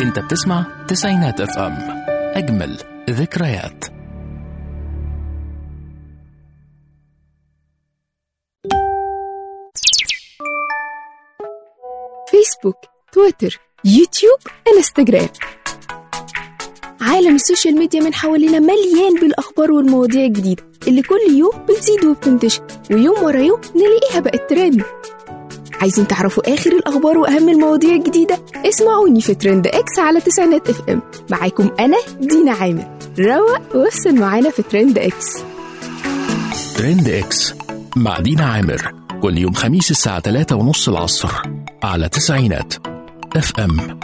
انت بتسمع تسعينات اف ام اجمل ذكريات فيسبوك تويتر يوتيوب انستغرام عالم السوشيال ميديا من حوالينا مليان بالأخبار والمواضيع الجديدة اللي كل يوم بتزيد وبتنتشر ويوم ورا يوم نلاقيها بقت ترند عايزين تعرفوا آخر الأخبار وأهم المواضيع الجديدة؟ اسمعوني في ترند إكس على تسعينات اف ام معاكم أنا دينا عامر روق وافصل معانا في ترند إكس ترند اكس مع دينا عامر كل يوم خميس الساعة 3 ونص العصر على تسعينات اف ام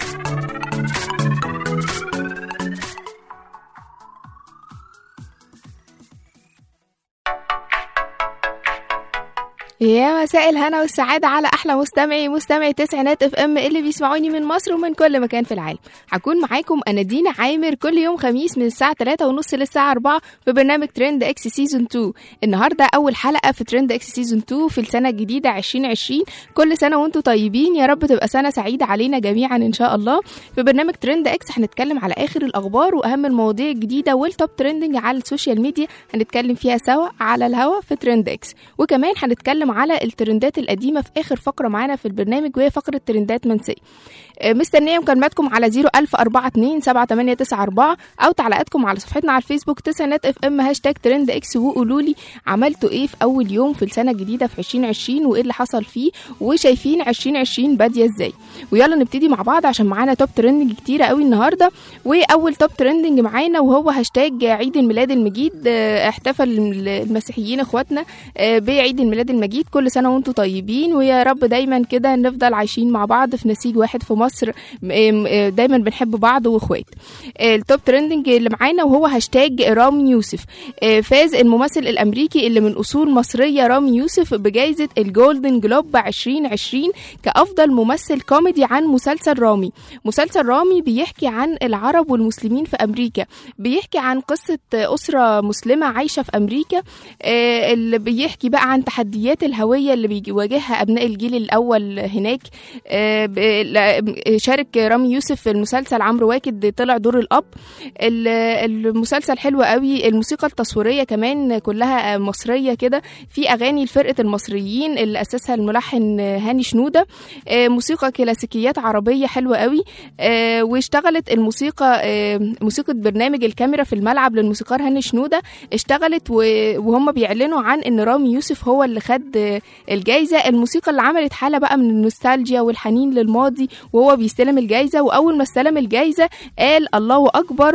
يا مساء الهنا والسعادة على أحلى مستمعي مستمعي تسعينات اف ام اللي بيسمعوني من مصر ومن كل مكان في العالم هكون معاكم أنا دينا عامر كل يوم خميس من الساعة 3 ونص للساعة 4 في برنامج ترند اكس سيزون 2 النهاردة أول حلقة في ترند اكس سيزون 2 في السنة الجديدة 2020 كل سنة وانتم طيبين يا رب تبقى سنة سعيدة علينا جميعا إن شاء الله في برنامج ترند اكس هنتكلم على آخر الأخبار وأهم المواضيع الجديدة والتوب ترندنج على السوشيال ميديا هنتكلم فيها سوا على الهوا في ترند اكس وكمان هنتكلم على الترندات القديمة في آخر فقرة معانا في البرنامج وهي فقرة ترندات منسية آه، مستنية مكالماتكم على 01042 7894 أو تعليقاتكم على صفحتنا على الفيسبوك تسعينات اف ام هاشتاج ترند اكس وقولوا لي عملتوا ايه في أول يوم في السنة الجديدة في 2020 وايه اللي حصل فيه وشايفين 2020 بادية ازاي ويلا نبتدي مع بعض عشان معانا توب ترندنج كتيرة قوي النهاردة وأول توب ترندنج معانا وهو هاشتاج عيد الميلاد المجيد آه، احتفل المسيحيين اخواتنا آه، بعيد الميلاد المجيد كل سنة وانتم طيبين ويا رب دايما كده نفضل عايشين مع بعض في نسيج واحد في مصر م- م- دايما بنحب بعض واخوات آه، التوب ترندنج اللي معانا وهو هاشتاج رامي يوسف آه، فاز الممثل الامريكي اللي من اصول مصريه رامي يوسف بجائزه الجولدن جلوب 2020 كافضل ممثل كوميدي عن مسلسل رامي مسلسل رامي بيحكي عن العرب والمسلمين في امريكا بيحكي عن قصه اسره مسلمه عايشه في امريكا آه، اللي بيحكي بقى عن تحديات الهويه اللي بيواجهها ابناء الجيل الاول هناك آه، ب- لا- شارك رامي يوسف في المسلسل عمرو واكد طلع دور الاب ال- المسلسل حلو قوي الموسيقى التصويريه كمان كلها مصريه كده في اغاني لفرقه المصريين اللي اسسها الملحن هاني شنوده آه، موسيقى كلاسيكيات عربيه حلوه قوي آه، واشتغلت الموسيقى آه، موسيقى برنامج الكاميرا في الملعب للموسيقار هاني شنوده اشتغلت و- وهم بيعلنوا عن ان رامي يوسف هو اللي خد آه، الجايزه الموسيقى اللي عملت حاله بقى من النوستالجيا والحنين للماضي وهو بيستلم الجايزه واول ما استلم الجايزه قال الله اكبر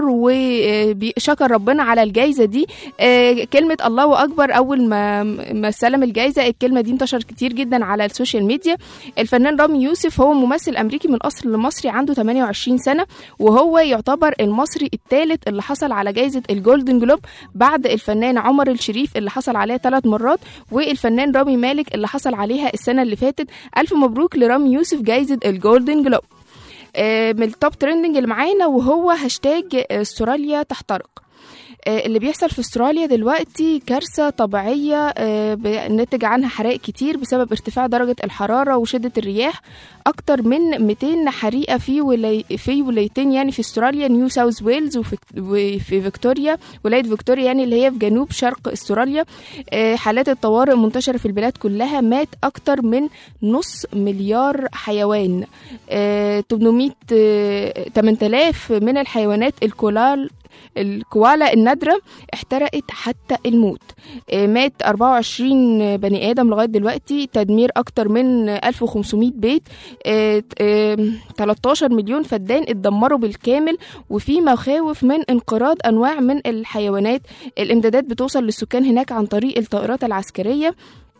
وشكر ربنا على الجايزه دي آه، كلمه الله اكبر اول ما ما استلم الجايزه الكلمه دي انتشرت كتير جدا على السوشيال ميديا الفنان رامي يوسف هو ممثل امريكي من اصل مصري عنده 28 سنه وهو يعتبر المصري الثالث اللي حصل على جايزه الجولدن جلوب بعد الفنان عمر الشريف اللي حصل عليها ثلاث مرات والفنان رامي مالك اللي حصل عليها السنه اللي فاتت الف مبروك لرامي يوسف جايزه الجولدن جلوب آه، من التوب ترندنج اللي معانا وهو هاشتاج استراليا تحترق آه، اللي بيحصل في استراليا دلوقتي كارثه طبيعيه آه، ب- نتج عنها حرائق كتير بسبب ارتفاع درجه الحراره وشده الرياح اكتر من 200 حريقه في ولاي في ولايتين يعني في استراليا نيو ساوث ويلز وفي- وفي فيكتوريا ولايه فيكتوريا يعني اللي هي في جنوب شرق استراليا آه، حالات الطوارئ منتشره في البلاد كلها مات اكتر من نص مليار حيوان آه، 800 آه، 8000 من الحيوانات الكولال الكوالا النادرة احترقت حتى الموت آه، مات 24 بني آدم لغاية دلوقتي تدمير أكتر من 1500 بيت آه، آه، 13 مليون فدان اتدمروا بالكامل وفي مخاوف من انقراض أنواع من الحيوانات الإمدادات بتوصل للسكان هناك عن طريق الطائرات العسكرية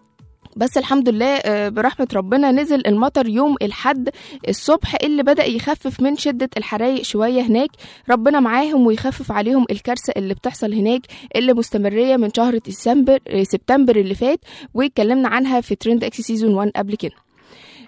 بس الحمد لله آه، برحمة ربنا نزل المطر يوم الحد الصبح اللي بدأ يخفف من شدة الحرايق شوية هناك ربنا معاهم ويخفف عليهم الكارثة اللي بتحصل هناك اللي مستمرية من شهر ديسمبر آه، سبتمبر اللي فات واتكلمنا عنها في ترند اكس سيزون 1 قبل كده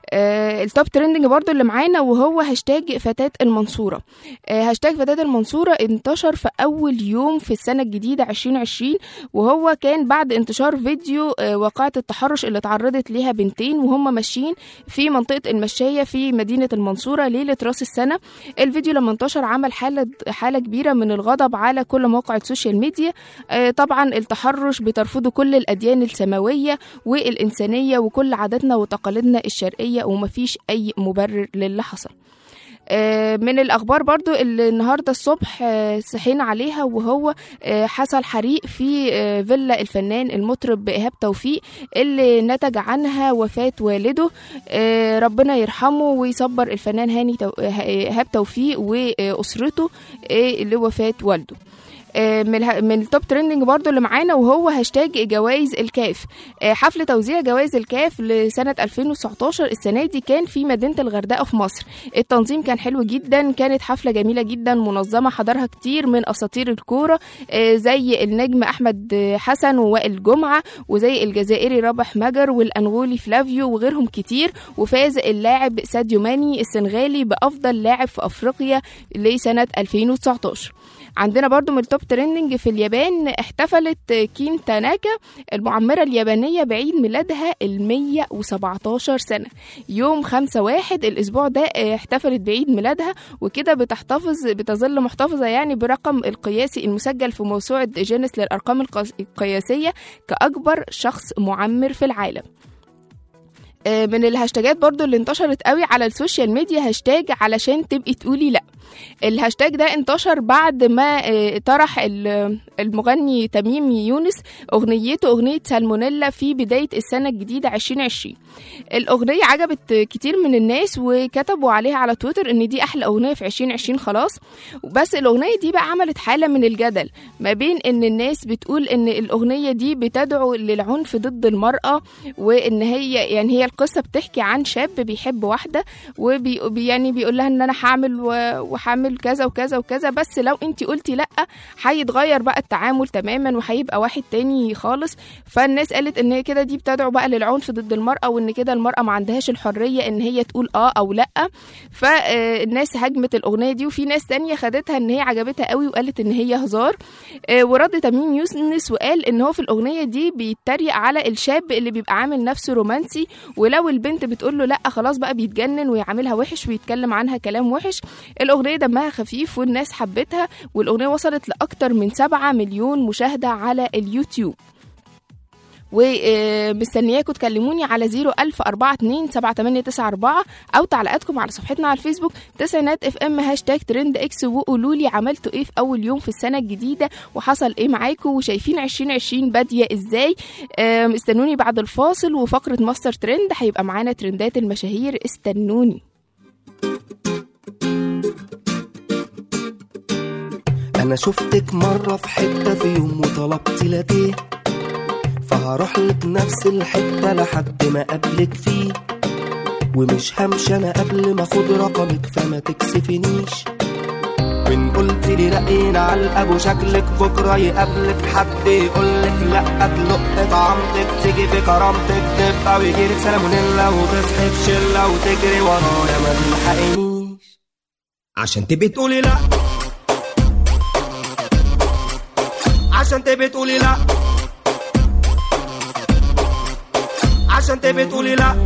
آه التوب ترندنج برضو اللي معانا وهو هاشتاج فتاة المنصورة آه هاشتاج فتاة المنصورة انتشر في أول يوم في السنة الجديدة 2020 وهو كان بعد انتشار فيديو آه واقعة التحرش اللي تعرضت ليها بنتين وهم ماشيين في منطقة المشاية في مدينة المنصورة ليلة راس السنة الفيديو لما انتشر عمل حالة حالة كبيرة من الغضب على كل مواقع السوشيال ميديا آه طبعا التحرش بترفضه كل الأديان السماوية والإنسانية وكل عاداتنا وتقاليدنا الشرقية ومفيش أي مبرر للي حصل آه، من الأخبار برضو اللي النهاردة الصبح آه، صحينا عليها وهو آه، حصل حريق في آه، فيلا الفنان المطرب إيهاب توفيق اللي نتج عنها وفاة والده آه، ربنا يرحمه ويصبر الفنان هاني تو- آه، إيهاب توفيق وأسرته آه، لوفاة والده آه، من الها- من التوب ترندنج برضو اللي معانا وهو هاشتاج جوائز الكاف آه، حفل توزيع جوائز الكاف لسنة 2019 السنة دي كان في مدينة الغردقة في مصر التنظيم كان حلو جدا كانت حفلة جميلة جدا منظمة حضرها كتير من أساطير الكورة آه، زي النجم أحمد آه، حسن ووائل جمعة وزي الجزائري رابح مجر والأنغولي فلافيو وغيرهم كتير وفاز اللاعب ساديو ماني السنغالي بأفضل لاعب في أفريقيا لسنة 2019 عندنا برضو من التوب ترندنج في اليابان احتفلت كين تاناكا المعمرة اليابانية بعيد ميلادها ال 117 سنة يوم 5 واحد الأسبوع ده اه، احتفلت بعيد ميلادها وكده بتحتفظ بتظل محتفظة يعني برقم القياسي المسجل في موسوعة جينيس للأرقام القس- القياسية كأكبر شخص معمر في العالم آه، من الهاشتاجات برضو اللي انتشرت قوي على السوشيال ميديا هاشتاج علشان تبقي تقولي لا الهاشتاج ده انتشر بعد ما آه، طرح ال- المغني تميم يونس اغنيته اغنيه سالمونيلا في بدايه السنه الجديده 2020 الاغنيه عجبت كتير من الناس وكتبوا عليها على تويتر ان دي احلى اغنيه في 2020 خلاص بس الاغنيه دي بقى عملت حاله من الجدل ما بين ان الناس بتقول ان الاغنيه دي بتدعو للعنف ضد المراه وان هي يعني هي القصه بتحكي عن شاب بيحب واحده وبي بي- يعني بيقول لها ان انا هعمل و- وهعمل كذا وكذا وكذا بس لو انت قلتي لا هيتغير بقى التعامل تماما وهيبقى واحد تاني خالص فالناس قالت ان هي كده دي بتدعو بقى للعنف ضد المراه وان كده المراه ما عندهاش الحريه ان هي تقول اه او لا فالناس هاجمت الاغنيه دي وفي ناس تانية خدتها ان هي عجبتها قوي وقالت ان هي هزار آه، ورد تميم يونس وقال ان هو في الاغنيه دي بيتريق على الشاب اللي بيبقى عامل نفسه رومانسي ولو البنت بتقول له لا خلاص بقى بيتجنن ويعاملها وحش ويتكلم عنها كلام وحش الاغنيه دمها خفيف والناس حبتها والاغنيه وصلت لاكتر من 7 مليون مشاهده على اليوتيوب ومستنياكم تكلموني على 01042 او تعليقاتكم على صفحتنا على الفيسبوك تسعينات اف ام هاشتاج ترند اكس وقولوا لي عملتوا ايه في اول يوم في السنه الجديده وحصل ايه معاكم وشايفين 2020 باديه ازاي آم، استنوني بعد الفاصل وفقره ماستر ترند هيبقى معانا ترندات المشاهير استنوني انا شفتك مرة في حتة في يوم وطلبت لاتيه فهروح لك نفس الحتة لحد ما اقابلك فيه ومش همشي انا قبل ما اخد رقمك فما تكسفنيش وان قلت لي رقينا على الاب وشكلك بكره يقابلك حد يقولك لا تلق طعمتك تيجي في كرامتك تبقى ويجيلك سلامونيلا وتصحي في شله وتجري ورايا ما تلحقنيش عشان تبقي تقولي لا عشان تبقي تقولي لا عشان تبقي تقولي لا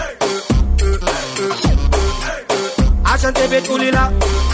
عشان تبقي تقولي لا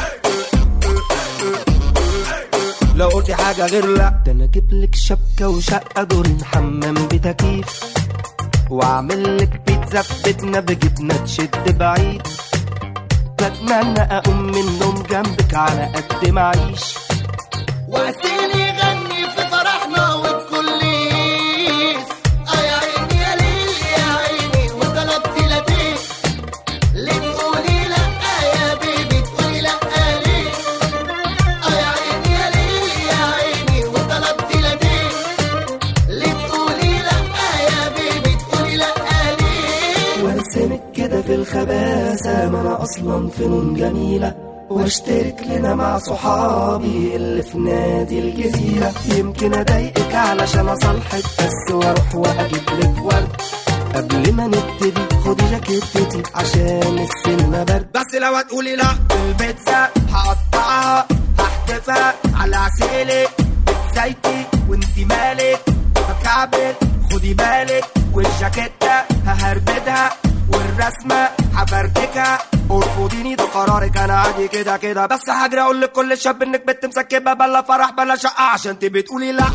لو قلتي حاجة غير لا ده انا اجيب لك شبكة وشقة دورين حمام بتكييف واعمل لك بيتزا ببيتنا بجبنة تشد بعيد بتمنى اقوم من النوم جنبك على قد ما اعيش واسيني غني في فرحنا والكليس اه يا عيني يا ليل يا عيني وطلبت لاتيه ليه تقولي لا يا بيبي تقولي لا ليه اه يا عيني يا ليل يا عيني وطلبت لاتيه ليه تقولي لا يا بيبي تقولي لا ليه وارسمك كده في الخباثة ما انا اصلا فنون جميلة واشترك لنا مع صحابي اللي في نادي الجزيرة يمكن اضايقك علشان اصالحك بس واروح واجيب لك ورد قبل ما نبتدي خدي جاكيتتي عشان السينما برد بس لو هتقولي لا البيتزا هقطعها هحدفها على عسيلي زيتي وانتي مالك بكعبل خدي بالك والجاكيتة ههربدها والرسمة هفرتكها ارفضيني ده قرارك انا عادي كده كده بس هجري اقول لكل شاب انك بنت مسكبه بلا فرح بلا شقه عشان تبقي تقولي لا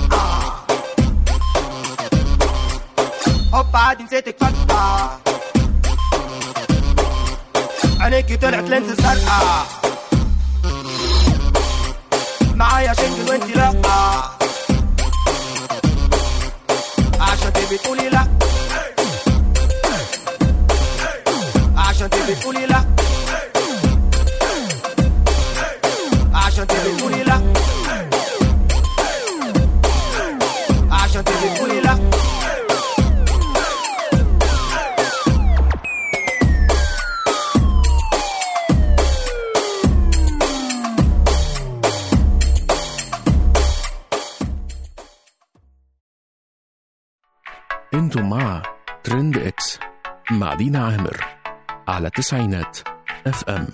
هوب عادي نسيتك فتحه عينيكي طلعت لينز زرقاء معايا شنجل وانتي لا عشان تبقي تقولي لا عشان تبقي تقولي لا عشان تبقي تقولي لا عشان تبقي تقولي لا انتم مع ترند اكس مع دينا عامر على تسعينات اف ام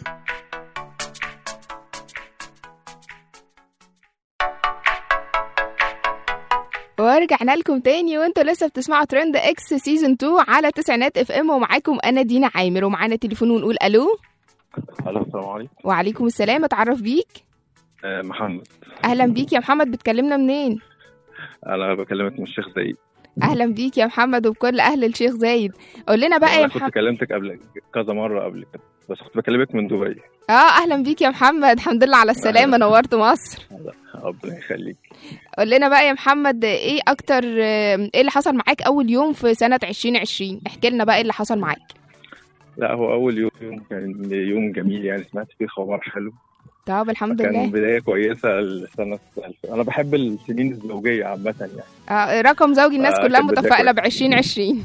ورجعنا لكم تاني وانتوا لسه بتسمعوا ترند اكس سيزون 2 على تسعينات اف ام ومعاكم انا دينا عامر ومعانا تليفون ونقول الو الو السلام عليكم وعليكم السلام اتعرف بيك آه محمد اهلا بيك يا محمد بتكلمنا منين انا بكلمك من الشيخ زايد اهلا بيك يا محمد وبكل اهل الشيخ زايد قول لنا بقى يا انا كنت محمد كلمتك قبل كذا مره قبل كده بس كنت بكلمك من دبي اه اهلا بيك يا محمد الحمد لله على السلامه أهلا. نورت مصر ربنا يخليك قول لنا بقى يا محمد ايه اكتر آه، ايه اللي حصل معاك اول يوم في سنه 2020 احكي لنا بقى ايه اللي حصل معاك لا هو اول يوم كان يوم جميل يعني سمعت فيه خبر حلو طب الحمد كان لله بدايه كويسه السنه انا بحب السنين الزوجيه عامه يعني آه رقم زوجي الناس آه، كلها كانت بداية متفائله ب كويسة. 2020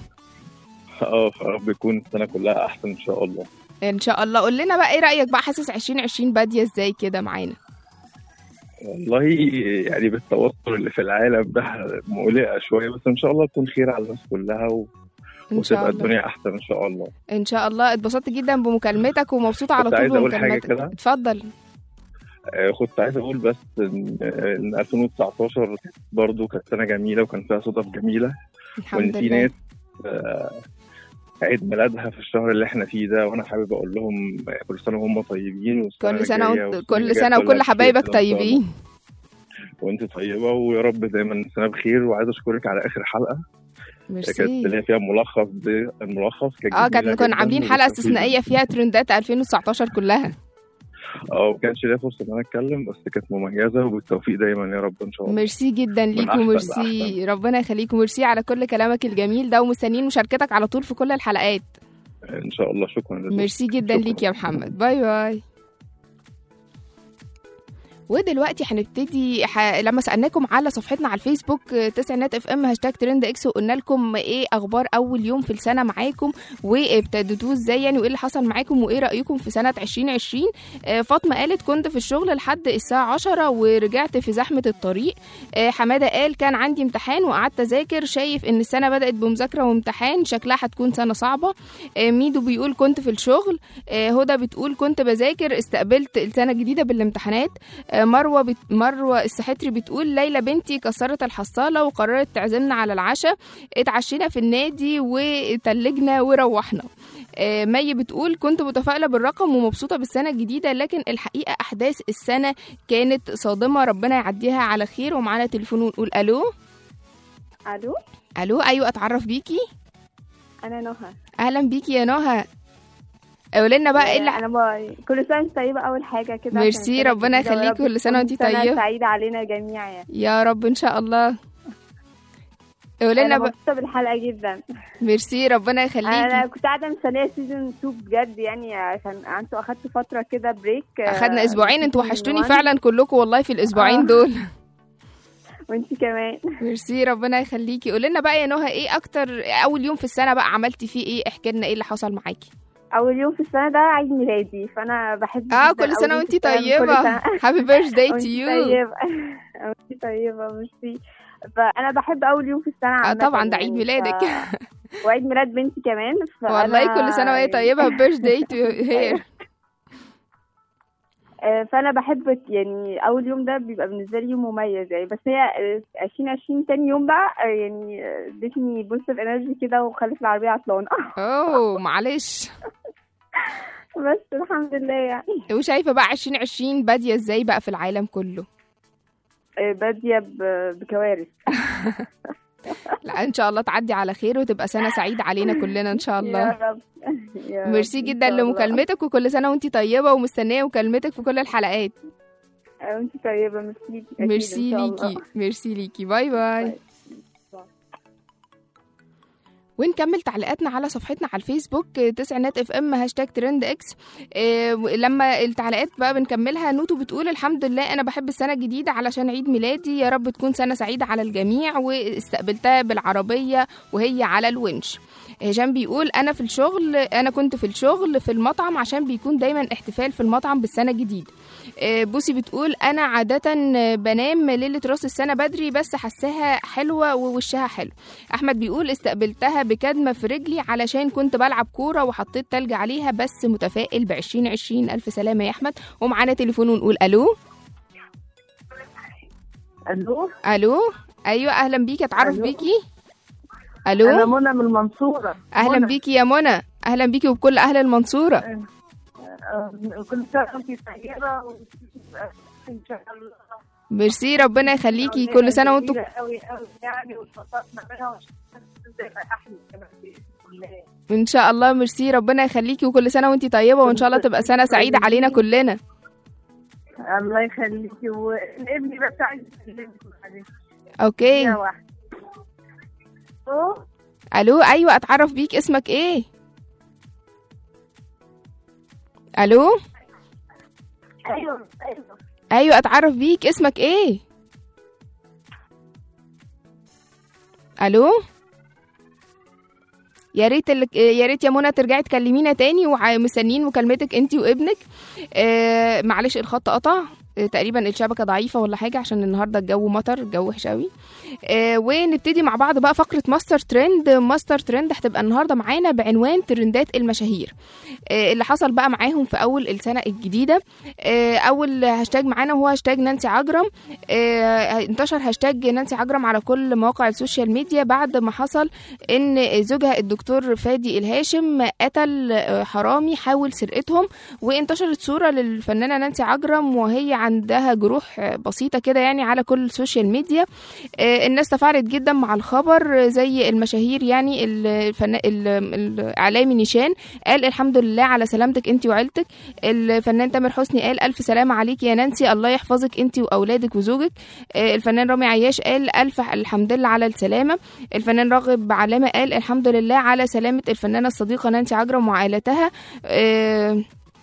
اه فرب يكون السنه كلها احسن ان شاء الله ان شاء الله قول لنا بقى ايه رايك بقى حاسس 2020 باديه ازاي كده معانا والله يعني بالتوتر اللي في العالم ده مقلقه شويه بس ان شاء الله تكون خير على الناس كلها و... ان شاء وتبقى الله الدنيا احسن ان شاء الله ان شاء الله اتبسطت جدا بمكالمتك ومبسوطه على كنت طول عايز أقول حاجة بمكالمتك كده. اتفضل آه، كنت عايز اقول بس ان إن 2019 برضو كانت سنه جميله وكان فيها صدف جميله وان الحمد في لله ناس آه، عيد ميلادها في الشهر اللي احنا فيه ده وانا حابب اقول لهم كل سنه وهم طيبين والسنة كل سنه الجاية وانت والسنة كل الجاية سنه كلها وكل بخير حبايبك كده إن شاء الله. طيبين وانت طيبه ويا رب دايما السنه بخير وعايز اشكرك على اخر حلقه كانت ميرسي اللي هي فيها ملخص دي الملخص كانت اه جميلة كان كنا جداً عاملين حلقه وكان فيه- استثنائيه فيها ترندات 2019 كلها اه ما كانش ليا فرصه ان انا اتكلم بس كانت مميزه وبالتوفيق دايما يا رب ان شاء الله ميرسي جدا ليك أحسن وميرسي لأحسن. ربنا يخليك وميرسي على كل كلامك الجميل ده ومستنيين مشاركتك على طول في كل الحلقات ان شاء الله شكرا لك ميرسي جدا شكراً. ليك يا محمد باي باي ودلوقتي هنبتدي ح... لما سالناكم على صفحتنا على الفيسبوك آه، تسعينات اف ام هاشتاج ترند اكس وقلنا لكم ايه اخبار اول يوم في السنه معاكم وابتديتوه ازاي يعني وايه اللي حصل معاكم وايه رايكم في سنه 2020 آه، فاطمه قالت كنت في الشغل لحد الساعه 10 ورجعت في زحمه الطريق آه، حماده قال كان عندي امتحان وقعدت اذاكر شايف ان السنه بدات بمذاكره وامتحان شكلها هتكون سنه صعبه آه، ميدو بيقول كنت في الشغل آه، هدى بتقول كنت بذاكر استقبلت السنه الجديده بالامتحانات آه، مروه بت... مروه السحتري بتقول ليلى بنتي كسرت الحصاله وقررت تعزمنا على العشاء اتعشينا في النادي وتلجنا وروحنا آه، مي بتقول كنت متفائله بالرقم ومبسوطه بالسنه الجديده لكن الحقيقه احداث السنه كانت صادمه ربنا يعديها على خير ومعانا تليفون ونقول الو الو الو ايوه اتعرف بيكي انا نهى اهلا بيكي يا نهى قولي لنا بقى ايه اللي انا ب... كل سنه وانت طيبه اول حاجه كده ميرسي، عشان السنة ربنا الجديدة، يخليكي، ويا رب كل سنة تكون وانتي طيبة. سعيده علينا جميعا يعني يا رب ان شاء الله قولي لنا انا بقى مبسوطه بالحلقه جدا ميرسي ربنا انا يخليكي كنت قاعده مستنيه سيزون 2 بجد يعني عشان انتوا اخدتوا فتره كده بريك اخدنا اسبوعين انتوا وحشتوني فعلا فعلا كلكم والله في الاسبوعين آه. دول وانت كمان ميرسي ربنا يخليكي قولي لنا بقى يا نهى ايه اكتر اول يوم في السنه بقى عملتي فيه ايه احكي لنا ايه اللي حصل معاكي اول يوم في السنه ده عيد ميلادي فانا بحب اه جداً كل أول سنه يوم وانتي في السنة من كل طيبه سنة. هابي بيرثداي تو وانتي يو طيبه وانتي طيبه ميرسي فانا بحب اول يوم في السنه اه عامة طبعا ده عيد يعني، ميلادك ف- وعيد ميلاد بنتي كمان فأنا والله كل سنه وهي طيبه بيرث داي تو هير آه، فانا بحب يعني اول يوم ده بيبقى بالنسبه لي يوم مميز يعني بس هي آه، 2020 تاني يوم بقى آه، يعني آه، ادتني بوستيف انرجي كده وخلت العربيه عطلانه اوه معلش بس الحمد لله يعني وشايفه بقى 2020 باديه ازاي بقى في العالم كله آه، باديه ب- بكوارث لا ان شاء الله تعدي على خير وتبقى سنه سعيده علينا كلنا ان شاء الله يا رب يا رب ميرسي إن جدا شاء الله. لمكالمتك وكل سنه وانتي طيبه ومستنيه مكالمتك في كل الحلقات آه، وانت طيبه ميرسي أكيد إن ميرسي شاء الله. ليكي ميرسي ليكي باي باي باي. ونكمل تعليقاتنا على صفحتنا على الفيسبوك آه، تسعينات اف ام هاشتاج ترند اكس آه، لما التعليقات بقى بنكملها نوتو بتقول الحمد لله انا بحب السنه الجديده علشان عيد ميلادي يا رب تكون سنه سعيده على الجميع واستقبلتها بالعربيه وهي على الونش هشام بيقول انا في الشغل انا كنت في الشغل في المطعم عشان بيكون دايما احتفال في المطعم بالسنه الجديده آه، بوسي بتقول انا عاده بنام ليله راس السنه بدري بس حساها حلوه ووشها حلو احمد بيقول استقبلتها بكدمه في رجلي علشان كنت بلعب كوره وحطيت تلج عليها بس متفائل ب 2020 الف سلامه يا احمد ومعانا تليفون ونقول الو الو الو ايوه اهلا بيكي اتعرف ألو. بيكي انا الو منى من المنصوره اهلا منى. بيكي يا منى اهلا بيكي وبكل اهل المنصوره آه، كل سنه وانت طيبه و- ان شاء الله ميرسي ربنا يخليكي كل سنه وانتم قوي قوي يعني واتبسطنا منها وإن شاء الله تبقى احلى كمان باذن الله ان شاء الله ميرسي ربنا يخليكي وكل سنه وانتي طيبه وان شاء الله تبقى سنه سعيده علينا كلنا الله يخليكي وابني بس عايز اكلمك معلش اوكي يا واحد أوه، الو ايوه اتعرف بيك اسمك ايه الو ايوه ايوه ايوه اتعرف بيك اسمك ايه الو يا ريت ال- يا ريت يا منى ترجعي تكلمينا تاني ومستنيين مكالمتك انت وابنك آه معلش الخط قطع آه، تقريبا الشبكه ضعيفه ولا حاجه عشان النهارده الجو مطر الجو وحش قوي آه ونبتدي مع بعض بقى فقره ماستر ترند ماستر ترند هتبقى النهارده معانا بعنوان ترندات المشاهير آه اللي حصل بقى معاهم في اول السنه الجديده آه اول هاشتاج معانا هو هاشتاج نانسي عجرم آه انتشر هاشتاج نانسي عجرم على كل مواقع السوشيال ميديا بعد ما حصل ان زوجها الدكتور فادي الهاشم قتل آه، حرامي حاول سرقتهم وانتشرت صوره للفنانه نانسي عجرم وهي عندها جروح آه، بسيطه كده يعني على كل السوشيال ميديا آه، الناس تفاعلت جدا مع الخبر آه، زي المشاهير يعني الفن... ال- الاعلامي نيشان قال الحمد لله على سلامتك انت وعيلتك الفنان تامر حسني قال الف سلامه عليك يا نانسي الله يحفظك انت واولادك وزوجك آه، الفنان رامي عياش قال الف الحمد لله على السلامه الفنان راغب علامه قال الحمد لله على سلامه الفنانه الصديقه نانسي عجرم وعائلتها آه،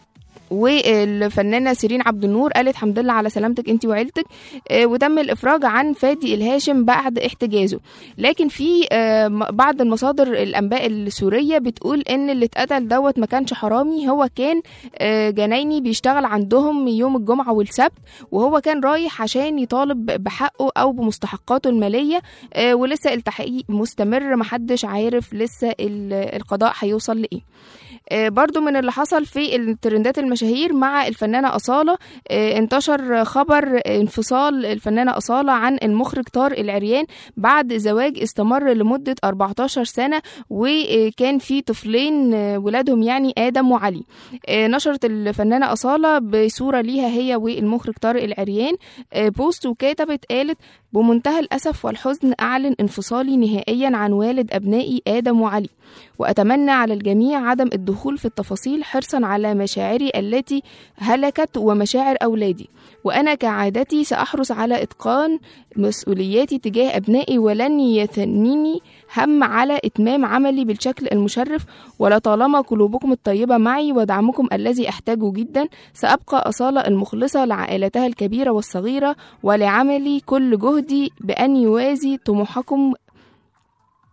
والفنانه سيرين عبد النور قالت الحمد لله على سلامتك انت وعيلتك آه، وتم الافراج عن فادي الهاشم بعد احتجازه لكن في آه، م- بعض المصادر الانباء السوريه بتقول ان اللي اتقتل دوت ما كانش حرامي هو كان آه، جنايني بيشتغل عندهم يوم الجمعه والسبت وهو كان رايح عشان يطالب بحقه او بمستحقاته الماليه آه، ولسه التحقيق مستمر محدش عارف لسه ال- القضاء هيوصل لايه آه، برضو من اللي حصل في الترندات المشاهير مع الفنانة أصالة آه، انتشر خبر انفصال الفنانة أصالة عن المخرج طارق العريان بعد زواج استمر لمدة 14 سنة وكان في طفلين آه، ولادهم يعني آدم وعلي آه، نشرت الفنانة أصالة بصورة ليها هي والمخرج طارق العريان آه، بوست وكتبت قالت بمنتهى الأسف والحزن أعلن انفصالي نهائيا عن والد أبنائي آدم وعلي وأتمنى على الجميع عدم الدخول في التفاصيل حرصا على مشاعري التي هلكت ومشاعر أولادي وأنا كعادتي سأحرص على إتقان مسؤولياتي تجاه أبنائي ولن يثنيني هم على إتمام عملي بالشكل المشرف ولطالما قلوبكم الطيبة معي ودعمكم الذي أحتاجه جدا سأبقى أصالة المخلصة لعائلتها الكبيرة والصغيرة ولعملي كل جهدي بأن يوازي طموحكم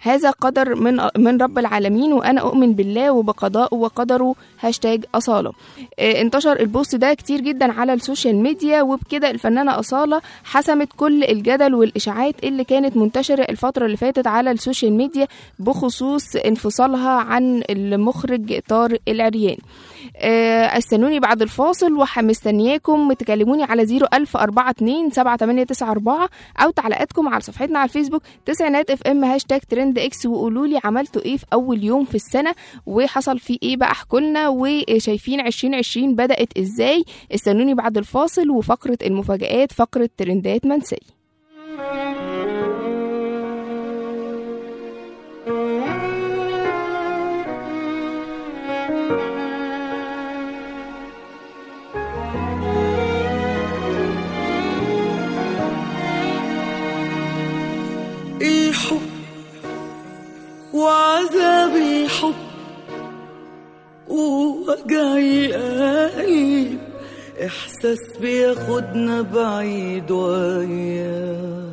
هذا قدر من من رب العالمين وانا اؤمن بالله وبقضائه وقدره هاشتاج اصاله آه، انتشر البوست ده كتير جدا على السوشيال ميديا وبكده الفنانه اصاله حسمت كل الجدل والاشاعات اللي كانت منتشره الفتره اللي فاتت على السوشيال ميديا بخصوص انفصالها عن المخرج طارق العريان آه، استنوني بعد الفاصل ومستنياكم تكلموني على 01042 7894 او تعليقاتكم على صفحتنا على الفيسبوك تسعينات اف ام هاشتاج ترند اكس وقولوا لي عملتوا ايه في اول يوم في السنه وحصل فيه ايه بقى احكوا لنا وشايفين 2020 بدات ازاي استنوني بعد الفاصل وفقره المفاجآت فقره ترندات منسيه الحب وعذاب الحب ووجع القلب إحساس بياخدنا بعيد وياه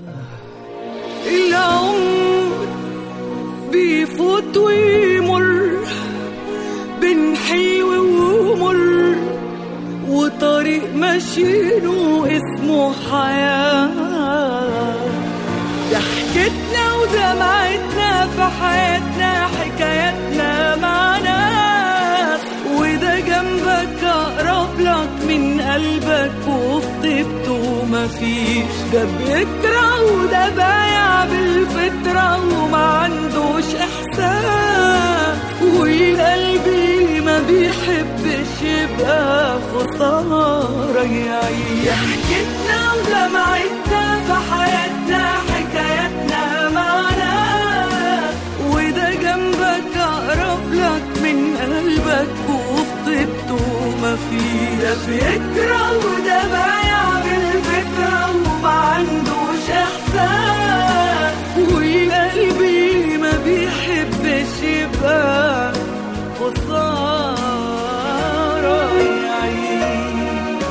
العمر بيفوت ويمر بين حلو ومر وطريق ماشيينه اسمه حياه ضحكتنا ودمعتنا في حياتنا حكاياتنا مع ناس وده جنبك أقرب لك من قلبك وفي طيبته مفيش ده بيكره وده بايع بالفطرة وما عندوش إحساس والقلب اللي ما بيحبش يبقى خسارة يعيش ضحكتنا ودمعتنا في حياتنا حكاياتنا معنا وده جنبك أقرب لك من قلبك وفي طيبته مفيش ده بيكره وده بايع بالفكرة وما عندوش إحساس والقلب اللي ما بيحبش يبقى خسارة يعيش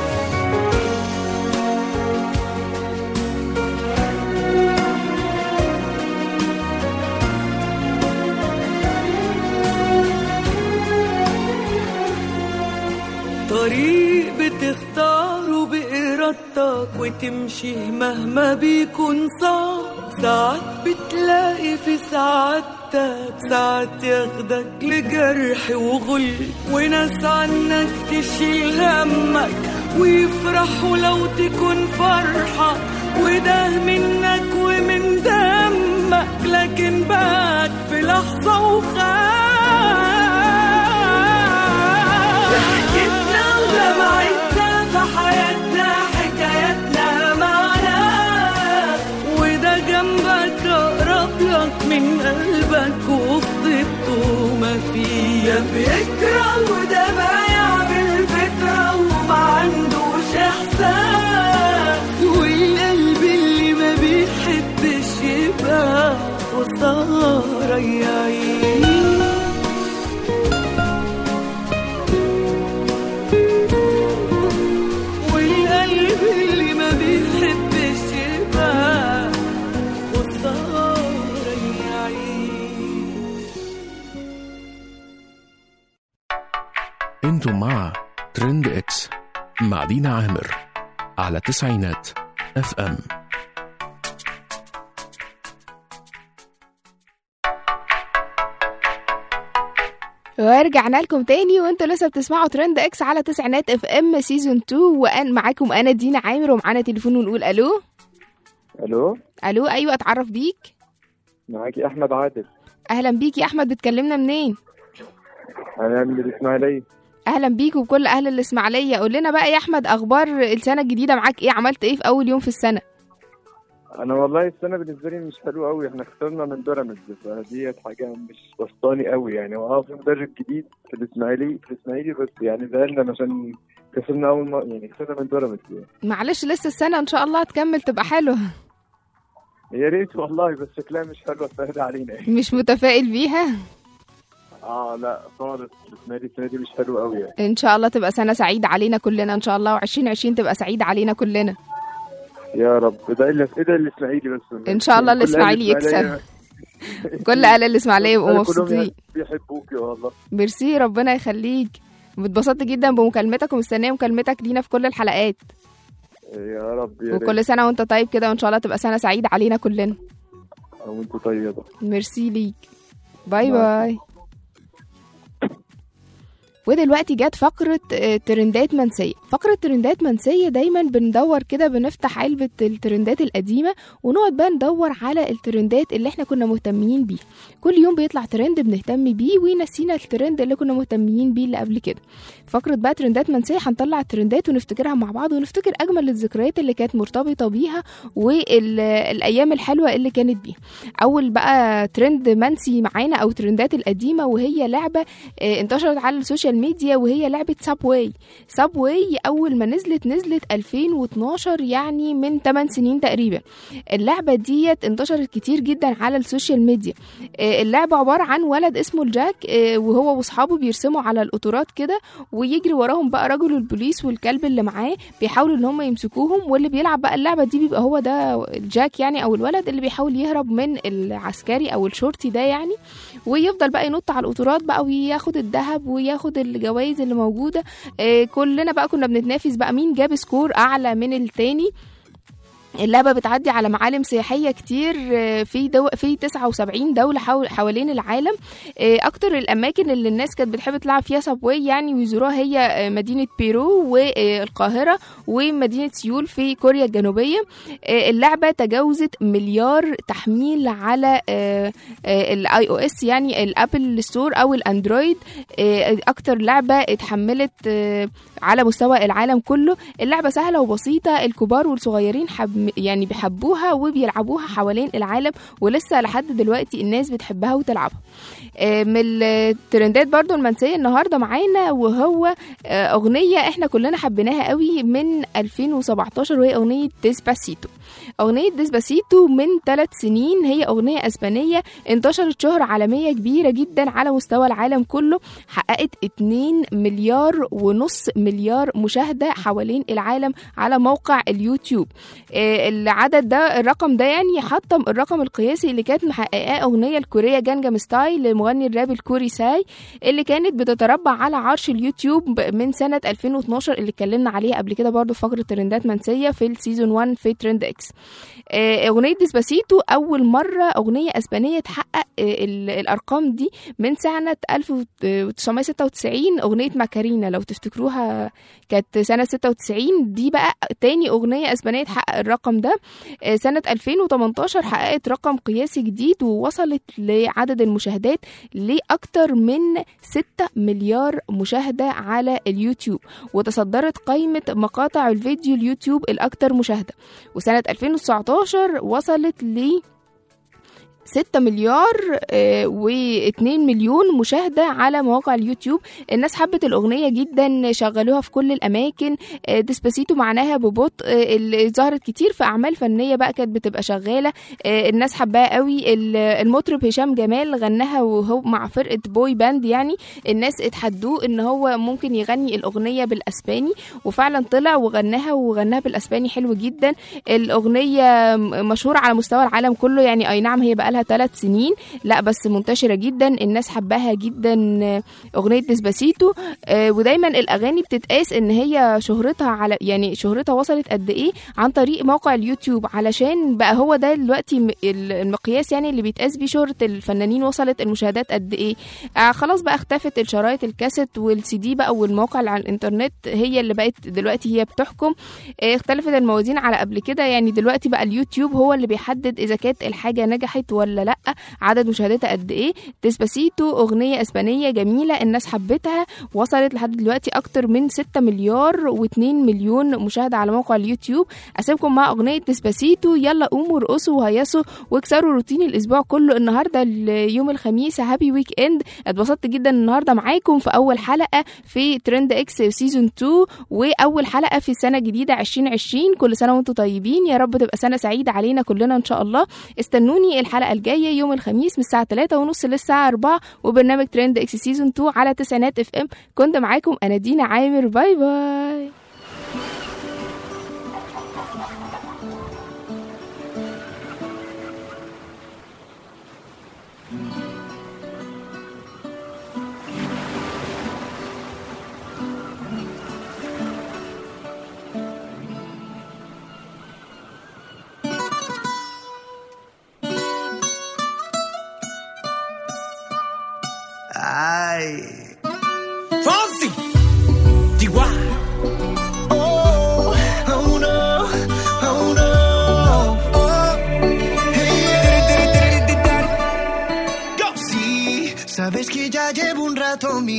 طريق بتختاره بإرادتك وتمشي مهما بيكون صعب ساعات بتلاقي في سعادتك ساعات ياخدك لجرح وغل وناس عنك تشيل همك ويفرحوا لو تكون فرحة وده منك ومن دمك لكن بات في لحظة وخاف ضحكتنا ودمعتنا في حياتنا حكاياتنا معنا وده جنبك أقرب لك من قلبك وفي طيبته مفيش ده بيكره وده بايع بالفكرة وما عندوش إحساس والقلب اللي ما بيحبش يبقى خسارة يعيش والقلب اللي ما بيحبش يبقى خسارة يعيش انتم مع ترند اكس مع دينا عامر على تسعينات اف ام ورجعنا لكم تاني وانتوا لسه بتسمعوا ترند اكس على تسعينات اف ام سيزون 2 وان معاكم انا دينا عامر ومعانا تليفون ونقول الو الو الو ايوه اتعرف بيك معاكي احمد عادل اهلا بيك يا احمد بتكلمنا منين انا من الاسماعيليه اهلا بيك وكل اهل الاسماعيليه قول لنا بقى يا احمد اخبار السنه الجديده معاك ايه عملت ايه في اول يوم في السنه انا والله السنه بالنسبه لي مش حلوه قوي احنا خسرنا من بيراميدز فديت حاجه مش بسطاني قوي يعني هو اه في مدرب جديد في الاسماعيلي في الاسماعيلي بس يعني زعلنا عشان خسرنا اول ما يعني خسرنا من بيراميدز يعني. معلش لسه السنه ان شاء الله هتكمل تبقى حلوه يا ريت والله بس شكلها مش حلوه السنه علينا يعني. مش متفائل بيها اه لا خالص الاسماعيلي السنه دي مش حلوه قوي يعني ان شاء الله تبقى سنه سعيده علينا كلنا ان شاء الله و2020 تبقى سعيده علينا كلنا يا رب ده الا ايه ده الاسماعيلي بس إن شاء الله كل أهل الإسماعيلي الإسماعيلية كل اهل الاسماعيليه يبقوا كلهم مبسوطين بيحبوكي والله ميرسي ربنا يخليك اتبسطت جدا بمكالمتك ومستنيه مكالمتك لينا في كل الحلقات يا رب يا وكل سنه وانت طيب كده وان شاء الله تبقى سنه سعيده علينا كلنا وانت طيبه ميرسي ليك باي مع باي ودلوقتي جت فقرة آه، ترندات منسية فقرة ترندات منسية دايما بندور كده بنفتح علبة الترندات القديمة ونقعد بقى ندور على الترندات اللي احنا كنا مهتمين بيه كل يوم بيطلع ترند بنهتم بيه وينسينا الترند اللي كنا مهتمين بيه اللي قبل كده فقرة بقى ترندات منسية هنطلع الترندات ونفتكرها مع بعض ونفتكر أجمل الذكريات اللي كانت مرتبطة بيها والأيام الحلوة اللي كانت بيها أول بقى ترند منسي معانا أو ترندات القديمة وهي لعبة آه، انتشرت على السوشيال ميديا وهي لعبة سابواي سابواي أول ما نزلت نزلت 2012 يعني من 8 سنين تقريبا اللعبة ديت انتشرت كتير جدا على السوشيال ميديا آه، اللعبة عبارة عن ولد اسمه الجاك آه، وهو واصحابه بيرسموا على القطورات كده ويجري وراهم بقى رجل البوليس والكلب اللي معاه بيحاولوا ان هم يمسكوهم واللي بيلعب بقى اللعبة دي بيبقى هو ده الجاك يعني او الولد اللي بيحاول يهرب من العسكري او الشرطي ده يعني ويفضل بقى ينط على القطورات بقى وياخد الذهب وياخد الجوائز اللي موجوده آه كلنا بقى كنا بنتنافس بقى مين جاب سكور اعلى من التاني اللعبة بتعدي على معالم سياحية كتير آه، في دو... في 79 دولة حول... حوالين العالم آه، أكتر الأماكن اللي الناس كانت بتحب تلعب فيها سابواي يعني ويزوروها هي آه، مدينة بيرو والقاهرة ومدينة سيول في كوريا الجنوبية آه، اللعبة تجاوزت مليار تحميل على الاي او اس يعني الابل ستور او الاندرويد آه، اكتر لعبة اتحملت آه، على مستوى العالم كله اللعبة سهلة وبسيطة الكبار والصغيرين حب يعني بيحبوها وبيلعبوها حوالين العالم ولسه لحد دلوقتي الناس بتحبها وتلعبها آه، من الترندات برضو المنسية النهاردة معانا وهو آه، أغنية احنا كلنا حبيناها قوي من 2017 وهي أغنية ديسباسيتو أغنية ديسباسيتو من ثلاث سنين هي أغنية أسبانية انتشرت شهرة عالمية كبيرة جدا على مستوى العالم كله حققت 2 مليار ونص مليار مشاهدة حوالين العالم على موقع اليوتيوب آه، العدد ده الرقم ده يعني حطم الرقم القياسي اللي كانت محققاه أغنية الكورية جانجام ستايل لمغني الراب الكوري ساي اللي كانت بتتربع على عرش اليوتيوب من سنة 2012 اللي اتكلمنا عليها قبل كده برضو في فقرة ترندات منسية في السيزون 1 في ترند اكس آه، أغنية ديسباسيتو أول مرة أغنية أسبانية تحقق آه، ال- الأرقام دي من سنة 1996 أغنية ماكارينا لو تفتكروها كانت سنة 96 دي بقى تاني أغنية أسبانية تحقق الرقم ده آه، سنة 2018 حققت رقم قياسي جديد ووصلت لعدد المشاهدات لأكتر من 6 مليار مشاهدة على اليوتيوب وتصدرت قائمة مقاطع الفيديو اليوتيوب الأكثر مشاهدة وسنة 2019 وصلت ل 6 مليار و2 مليون مشاهدة على مواقع اليوتيوب الناس حبت الأغنية جدا شغلوها في كل الأماكن آه، ديسباسيتو معناها ببطء آه، اللي ظهرت كتير في أعمال فنية بقى كانت بتبقى شغالة آه، الناس حباها قوي ال- المطرب هشام جمال غناها وهو مع فرقة بوي باند يعني الناس اتحدوه ان هو ممكن يغني الأغنية بالأسباني وفعلا طلع وغناها وغناها بالأسباني حلو جدا الأغنية م- مشهورة على مستوى العالم كله يعني أي نعم هي بقالها ثلاث سنين لا بس منتشرة جدا الناس حباها جدا آه، أغنية ديسباسيتو آه، ودايما الأغاني بتتقاس إن هي شهرتها على يعني شهرتها وصلت قد إيه عن طريق موقع اليوتيوب علشان بقى هو ده دلوقتي م- ال- المقياس يعني اللي بيتقاس بيه شهرة الفنانين وصلت المشاهدات قد إيه آه خلاص بقى اختفت الشرايط الكاسيت والسي دي بقى والمواقع اللي على الانترنت هي اللي بقت دلوقتي هي بتحكم آه اختلفت الموازين على قبل كده يعني دلوقتي بقى اليوتيوب هو اللي بيحدد اذا كانت الحاجه نجحت ولا لا عدد مشاهداتها قد ايه ديسباسيتو اغنيه اسبانيه جميله الناس حبتها وصلت لحد دلوقتي اكتر من 6 مليار و2 مليون مشاهده على موقع اليوتيوب اسيبكم مع اغنيه ديسباسيتو يلا قوموا ارقصوا وهيصوا واكسروا روتين الاسبوع كله النهارده يوم الخميس هابي ويك اند اتبسطت جدا النهارده معاكم في اول حلقه في ترند اكس سيزون 2 واول حلقه في السنه الجديده 2020 كل سنه وانتم طيبين يا رب تبقى سنه سعيده علينا كلنا ان شاء الله استنوني الحلقه الجايه يوم الخميس من الساعه 3 ونص للساعه 4 وبرنامج ترند اكس سيزون 2 على تسعينات اف ام كنت معاكم انا دينا عامر باي باي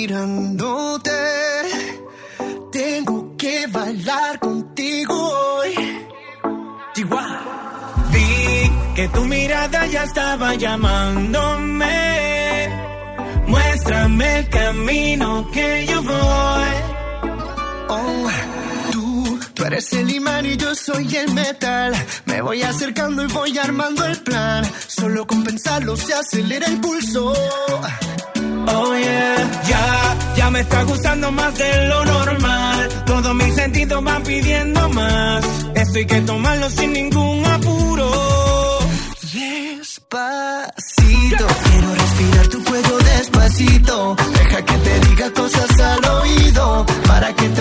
mirándote. Tengo que bailar contigo hoy. Vi que tu mirada ya estaba llamándome. Muéstrame el camino que yo voy. Oh, tú, tú eres el imán y yo soy el metal. Me voy acercando y voy armando el plan. Solo con pensarlo se acelera el pulso. Oh yeah, ya, ya me está gustando más de lo normal. Todos mis sentidos van pidiendo más. Esto hay que tomarlo sin ningún apuro. Despacito, quiero respirar tu cuello despacito. Deja que te diga cosas al oído para que